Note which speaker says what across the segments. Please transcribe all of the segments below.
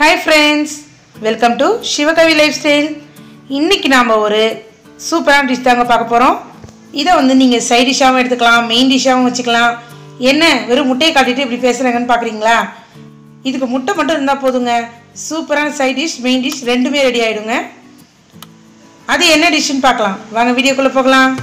Speaker 1: hi friends welcome to Sivakavi lifestyle இன்றைக்கி நாம் ஒரு சூப்பரான டிஷ் தாங்க பார்க்க போகிறோம் இதை வந்து நீங்கள் சைட் டிஷ்ஷாகவும் எடுத்துக்கலாம் மெயின் டிஷ்ஷாகவும் வச்சுக்கலாம் என்ன வெறும் முட்டையை காட்டிட்டு இப்படி பேசுகிறாங்கன்னு பார்க்குறீங்களா இதுக்கு முட்டை மட்டும் இருந்தால் போதுங்க சூப்பரான சைட் டிஷ் மெயின் டிஷ் ரெண்டுமே ரெடி ஆகிடுங்க அது என்ன டிஷ்ஷுன்னு பார்க்கலாம் வாங்க வீடியோக்குள்ளே போகலாம்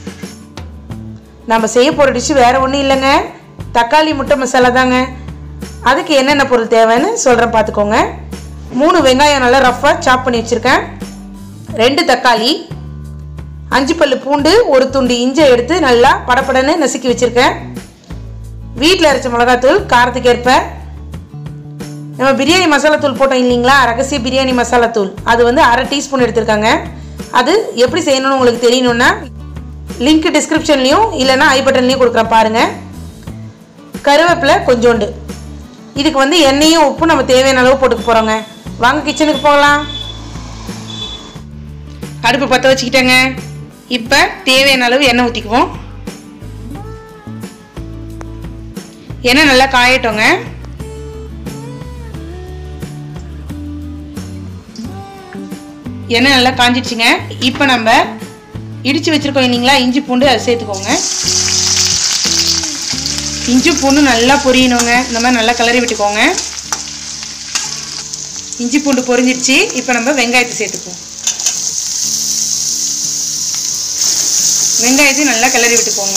Speaker 1: நம்ம செய்ய போகிற டிஷ்ஷு வேறு ஒன்றும் இல்லைங்க தக்காளி முட்டை மசாலா தாங்க அதுக்கு என்னென்ன பொருள் தேவைன்னு சொல்கிறேன் பார்த்துக்கோங்க மூணு வெங்காயம் நல்லா ரஃப்பாக சாப் பண்ணி வச்சுருக்கேன் ரெண்டு தக்காளி அஞ்சு பல்லு பூண்டு ஒரு துண்டு இஞ்சை எடுத்து நல்லா படப்படன்னு நசுக்கி வச்சுருக்கேன் வீட்டில் அரைச்ச மிளகாத்தூள் காரத்துக்கு ஏற்ப நம்ம பிரியாணி மசாலா தூள் போட்டோம் இல்லைங்களா ரகசிய பிரியாணி மசாலா தூள் அது வந்து அரை டீஸ்பூன் எடுத்திருக்காங்க அது எப்படி செய்யணும்னு உங்களுக்கு தெரியணும்னா லிங்க் டிஸ்கிரிப்ஷன்லேயும் இல்லைன்னா ஐ பட்டன்லேயும் கொடுக்குறேன் பாருங்கள் கருவேப்பிலை கொஞ்சோண்டு இதுக்கு வந்து எண்ணெயும் உப்பும் நம்ம தேவையான அளவு போட்டுக்க போகிறோங்க வாங்க கிச்சனுக்கு போகலாம் அடுப்பு பற்ற வச்சுக்கிட்டேங்க இப்போ தேவையான அளவு எண்ணெய் ஊற்றிக்குவோம் எண்ணெய் நல்லா காயட்டோங்க எண்ணெய் நல்லா காஞ்சிடுச்சுங்க இப்போ நம்ம இடித்து வச்சுருக்கோம் இல்லைங்களா இஞ்சி பூண்டு அதை சேர்த்துக்கோங்க இஞ்சி பூண்டு நல்லா பொரியணுங்க இந்த மாதிரி நல்லா கிளறி விட்டுக்கோங்க இஞ்சி பூண்டு பொரிஞ்சிருச்சு இப்போ நம்ம வெங்காயத்தை சேர்த்துக்குவோம் வெங்காயத்தையும் நல்லா கிளறி விட்டுக்கோங்க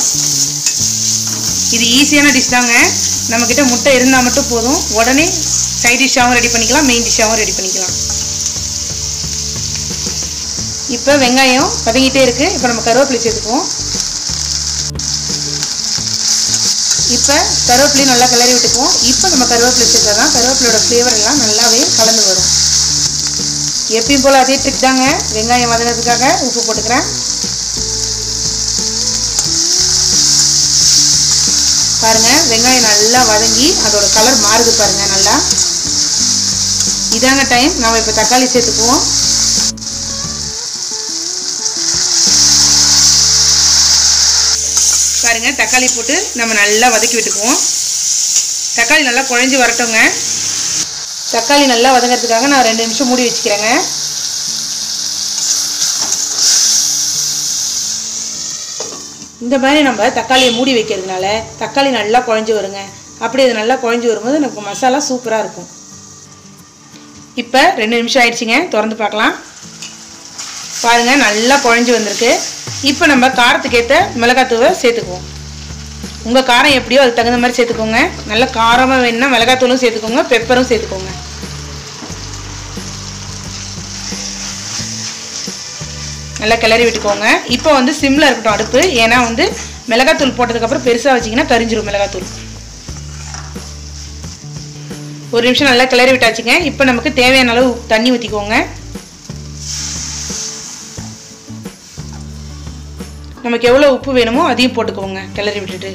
Speaker 1: இது ஈஸியான டிஷ் தாங்க நம்மக்கிட்ட முட்டை இருந்தால் மட்டும் போதும் உடனே சைட் டிஷ்ஷாகவும் ரெடி பண்ணிக்கலாம் மெயின் டிஷ்ஷாகவும் ரெடி பண்ணிக்கலாம் இப்போ வெங்காயம் பதங்கிட்டே இருக்குது இப்போ நம்ம கருவேப்பிலை சேர்த்துக்குவோம் இப்போ கருவேப்பிலையும் நல்லா கிளறி விட்டுக்குவோம் இப்போ நம்ம கருவேப்பிலை சேர்த்தா தான் கருவேப்பிலையோட ஃப்ளேவர் எல்லாம் நல்லாவே கலந்து வரும் எப்பயும் போல் அதே ட்ரிக் தாங்க வெங்காயம் வதங்கிறதுக்காக உப்பு போட்டுக்கிறேன் பாருங்க வெங்காயம் நல்லா வதங்கி அதோட கலர் மாறுது பாருங்க நல்லா இதாங்க டைம் நம்ம இப்போ தக்காளி சேர்த்துக்குவோம் பாருங்க தக்காளி போட்டு நம்ம நல்லா வதக்கி விட்டுக்குவோம் தக்காளி நல்லா குழஞ்சி வரட்டுங்க தக்காளி நல்லா வதங்கிறதுக்காக நான் ரெண்டு நிமிஷம் மூடி வச்சுக்கிறேங்க இந்த மாதிரி நம்ம தக்காளியை மூடி வைக்கிறதுனால தக்காளி நல்லா குழஞ்சி வருங்க அப்படி அது நல்லா குழஞ்சி வரும்போது நமக்கு மசாலா சூப்பராக இருக்கும் இப்போ ரெண்டு நிமிஷம் ஆயிடுச்சுங்க திறந்து பார்க்கலாம் பாருங்கள் நல்லா குழஞ்சி வந்திருக்கு இப்போ நம்ம காரத்துக்கு ஏற்ற மிளகாத்தூவை சேர்த்துக்குவோம் உங்கள் காரம் எப்படியோ அதுக்கு தகுந்த மாதிரி சேர்த்துக்கோங்க நல்ல காரமாக வேணும்னா மிளகாத்தூளும் சேர்த்துக்கோங்க பெப்பரும் சேர்த்துக்கோங்க நல்லா கிளறி விட்டுக்கோங்க இப்போ வந்து சிம்மில் இருக்கட்டும் அடுப்பு ஏன்னா வந்து மிளகாத்தூள் போட்டதுக்கப்புறம் பெருசாக வச்சிங்கன்னா கரிஞ்சிரும் மிளகாத்தூள் ஒரு நிமிஷம் நல்லா கிளறி விட்டாச்சுங்க இப்போ நமக்கு தேவையான அளவு தண்ணி ஊற்றிக்கோங்க நமக்கு எவ்வளோ உப்பு வேணுமோ அதையும் போட்டுக்கோங்க கிளறி விட்டுட்டு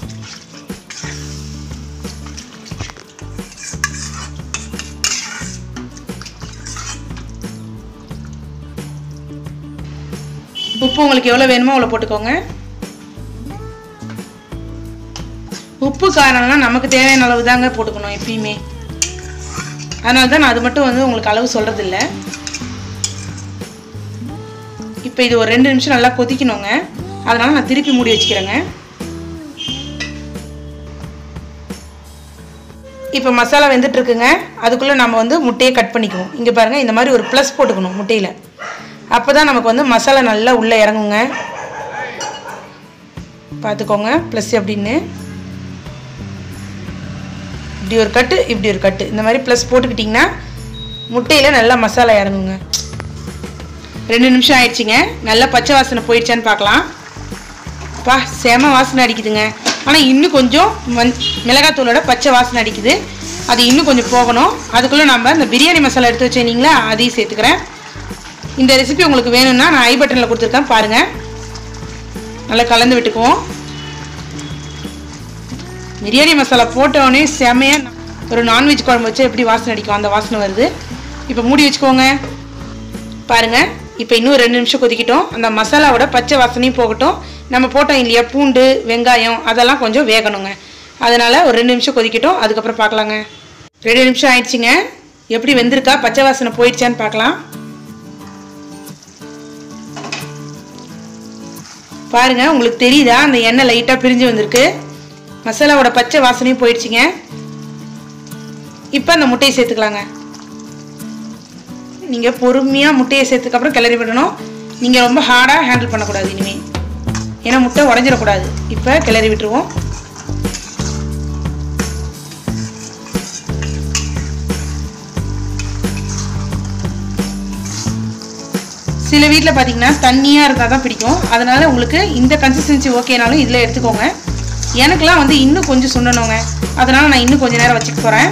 Speaker 1: உப்பு உங்களுக்கு எவ்வளோ வேணுமோ அவ்வளோ போட்டுக்கோங்க உப்பு காரம்லாம் நமக்கு தேவையான அளவு தாங்க போட்டுக்கணும் எப்பயுமே அதனால தான் நான் அது மட்டும் வந்து உங்களுக்கு அளவு சொல்கிறதில்ல இப்போ இது ஒரு ரெண்டு நிமிஷம் நல்லா கொதிக்கணுங்க அதனால் நான் திருப்பி மூடி வச்சுக்கிறேங்க இப்போ மசாலா வெந்துட்டுருக்குங்க அதுக்குள்ளே நம்ம வந்து முட்டையை கட் பண்ணிக்குவோம் இங்கே பாருங்கள் இந்த மாதிரி ஒரு ப்ளஸ் போட்டுக்கணும் முட்டையில் அப்போ தான் நமக்கு வந்து மசாலா நல்லா உள்ளே இறங்குங்க பார்த்துக்கோங்க ப்ளஸ் அப்படின்னு இப்படி ஒரு கட்டு இப்படி ஒரு கட்டு இந்த மாதிரி ப்ளஸ் போட்டுக்கிட்டிங்கன்னா முட்டையில் நல்லா மசாலா இறங்குங்க ரெண்டு நிமிஷம் ஆயிடுச்சுங்க நல்லா பச்சை வாசனை போயிடுச்சான்னு பார்க்கலாம் பா செம வாசனை அடிக்குதுங்க ஆனால் இன்னும் கொஞ்சம் மண் மிளகாத்தூளோட பச்சை வாசனை அடிக்குது அது இன்னும் கொஞ்சம் போகணும் அதுக்குள்ளே நம்ம இந்த பிரியாணி மசாலா எடுத்து வச்சிருந்தீங்களா அதையும் சேர்த்துக்கிறேன் இந்த ரெசிபி உங்களுக்கு வேணும்னா நான் ஐ பட்டனில் கொடுத்துருக்கேன் பாருங்கள் நல்லா கலந்து விட்டுக்குவோம் பிரியாணி மசாலா போட்டோடனே செமையாக ஒரு நான்வெஜ் குழம்பு வச்சு எப்படி வாசனை அடிக்கும் அந்த வாசனை வருது இப்போ மூடி வச்சுக்கோங்க பாருங்கள் இப்போ இன்னும் ரெண்டு நிமிஷம் கொதிக்கிட்டோம் அந்த மசாலாவோட பச்சை வாசனையும் போகட்டும் நம்ம போட்டோம் இல்லையா பூண்டு வெங்காயம் அதெல்லாம் கொஞ்சம் வேகணுங்க அதனால் ஒரு ரெண்டு நிமிஷம் கொதிக்கட்டும் அதுக்கப்புறம் பார்க்கலாங்க ரெண்டு நிமிஷம் ஆயிடுச்சுங்க எப்படி வெந்திருக்கா பச்சை வாசனை போயிடுச்சான்னு பார்க்கலாம் பாருங்க உங்களுக்கு தெரியுதா அந்த எண்ணெய் லைட்டாக பிரிஞ்சு வந்திருக்கு மசாலாவோட பச்சை வாசனையும் போயிடுச்சுங்க இப்போ அந்த முட்டையை சேர்த்துக்கலாங்க நீங்கள் பொறுமையாக முட்டையை சேர்த்துக்கப்புறம் கிளறி விடணும் நீங்கள் ரொம்ப ஹார்டாக ஹேண்டில் பண்ணக்கூடாது இனிமேல் ஏன்னா முட்டை உடஞ்சிடக்கூடாது இப்போ கிளறி விட்டுருவோம் சில வீட்டில் பார்த்தீங்கன்னா தண்ணியாக இருந்தால் தான் பிடிக்கும் அதனால் உங்களுக்கு இந்த கன்சிஸ்டன்சி ஓகேனாலும் இதில் எடுத்துக்கோங்க எனக்கெலாம் வந்து இன்னும் கொஞ்சம் சுண்டணுங்க அதனால் நான் இன்னும் கொஞ்சம் நேரம் வச்சுக்க போகிறேன்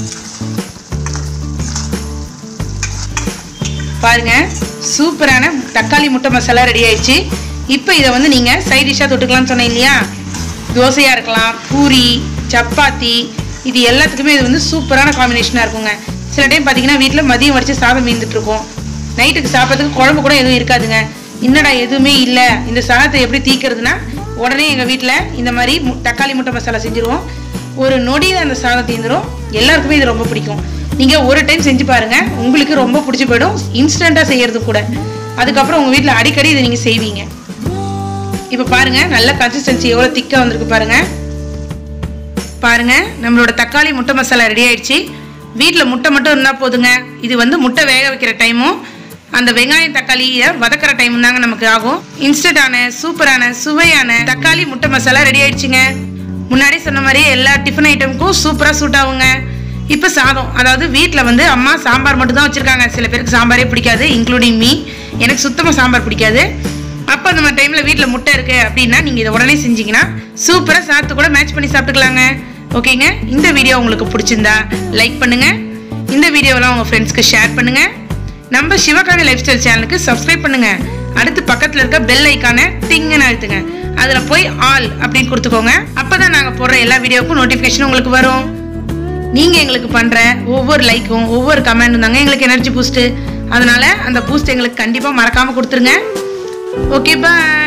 Speaker 1: பாருங்க சூப்பரான தக்காளி முட்டை மசாலா ரெடி ஆயிடுச்சு இப்போ இதை வந்து நீங்கள் சைட் டிஷ்ஷாக தொட்டுக்கலாம்னு சொன்னேன் இல்லையா தோசையாக இருக்கலாம் பூரி சப்பாத்தி இது எல்லாத்துக்குமே இது வந்து சூப்பரான காம்பினேஷனாக இருக்குங்க சில டைம் பார்த்தீங்கன்னா வீட்டில் மதியம் வடித்து சாதம் மீந்துட்டு இருக்கும் நைட்டுக்கு சாப்பிட்றதுக்கு குழம்பு கூட எதுவும் இருக்காதுங்க என்னடா எதுவுமே இல்லை இந்த சாதத்தை எப்படி தீக்கிறதுனா உடனே எங்கள் வீட்டில் இந்த மாதிரி மு- தக்காளி முட்டை மசாலா செஞ்சுருவோம் ஒரு நொடியில் அந்த சாதம் தீந்துரும் எல்லாருக்குமே இது ரொம்ப பிடிக்கும் நீங்கள் ஒரு டைம் செஞ்சு பாருங்க உங்களுக்கு ரொம்ப பிடிச்சி போயிடும் இன்ஸ்டண்ட்டாக செய்யறது கூட அதுக்கப்புறம் உங்கள் வீட்டில் அடிக்கடி இதை நீங்கள் செய்வீங்க இப்போ பாருங்க நல்ல கன்சிஸ்டன்சி எவ்வளோ திக்காக வந்திருக்கு பாருங்க பாருங்க நம்மளோட தக்காளி முட்டை மசாலா ரெடி ஆயிடுச்சு வீட்டில் முட்டை மட்டும் இருந்தால் போதுங்க இது வந்து முட்டை வேக வைக்கிற டைமும் அந்த வெங்காயம் தக்காளியை வதக்கிற டைம் தாங்க நமக்கு ஆகும் இன்ஸ்டன்டான சூப்பரான சுவையான தக்காளி முட்டை மசாலா ரெடி ஆயிடுச்சுங்க முன்னாடி சொன்ன மாதிரி எல்லா டிஃபன் ஐட்டமுக்கும் சூப்பராக சூட் ஆகுங்க இப்போ சாதம் அதாவது வீட்டில் வந்து அம்மா சாம்பார் மட்டும் தான் வச்சுருக்காங்க சில பேருக்கு சாம்பாரே பிடிக்காது இன்க்ளூடிங் மீ எனக்கு சுத்தமாக சாம்பார் பிடிக்காது அப்போ அந்த மாதிரி டைமில் வீட்டில் முட்டை இருக்கு அப்படின்னா நீங்கள் இதை உடனே செஞ்சீங்கன்னா சூப்பராக சாப்பிட்டு கூட மேட்ச் பண்ணி சாப்பிட்டுக்கலாங்க ஓகேங்க இந்த வீடியோ உங்களுக்கு பிடிச்சிருந்தா லைக் பண்ணுங்க இந்த வீடியோவெல்லாம் உங்கள் ஃப்ரெண்ட்ஸ்க்கு ஷேர் பண்ணுங்க நம்ம சிவகாமி லைஃப் ஸ்டைல் சேனலுக்கு சப்ஸ்கிரைப் பண்ணுங்க அடுத்து பக்கத்தில் இருக்க பெல் ஐக்கானை டிங்குன்னு அழுத்துங்க அதில் போய் ஆல் அப்படின்னு கொடுத்துக்கோங்க அப்போ தான் நாங்கள் போடுற எல்லா வீடியோவுக்கும் நோட்டிஃபிகேஷன் உங்களுக்கு வரும் நீங்கள் எங்களுக்கு பண்ணுற ஒவ்வொரு லைக்கும் ஒவ்வொரு கமெண்ட்டும் தாங்க எங்களுக்கு எனர்ஜி பூஸ்ட்டு அதனால அந்த பூஸ்ட் எங்களுக்கு கண்டிப்பாக மறக்காமல் கொடுத்துருங்க ஓகே பாய்